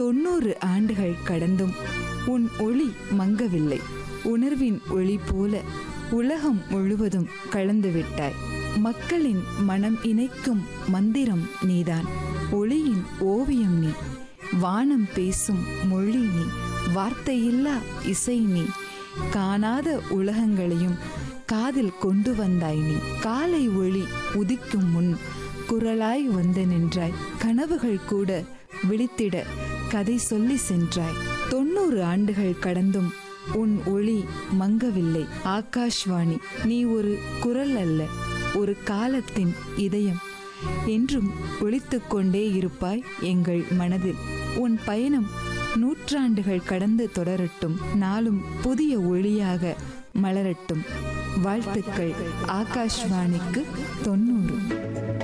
தொண்ணூறு ஆண்டுகள் கடந்தும் உன் ஒளி மங்கவில்லை உணர்வின் ஒளி போல உலகம் முழுவதும் கலந்து விட்டாய் மக்களின் மனம் இணைக்கும் மந்திரம் நீதான் ஒளியின் ஓவியம் நீ வானம் பேசும் மொழி நீ வார்த்தையில்லா இசை நீ காணாத உலகங்களையும் காதில் கொண்டு வந்தாய் நீ காலை ஒளி உதிக்கும் முன் குரலாய் வந்து நின்றாய் கனவுகள் கூட விழித்திட கதை சொல்லி சென்றாய் தொண்ணூறு ஆண்டுகள் கடந்தும் உன் ஒளி மங்கவில்லை ஆகாஷ்வாணி நீ ஒரு குரல் அல்ல ஒரு காலத்தின் இதயம் என்றும் ஒழித்துக் கொண்டே இருப்பாய் எங்கள் மனதில் உன் பயணம் நூற்றாண்டுகள் கடந்து தொடரட்டும் நாளும் புதிய ஒளியாக மலரட்டும் வாழ்த்துக்கள் ஆகாஷ்வாணிக்கு தொண்ணூறு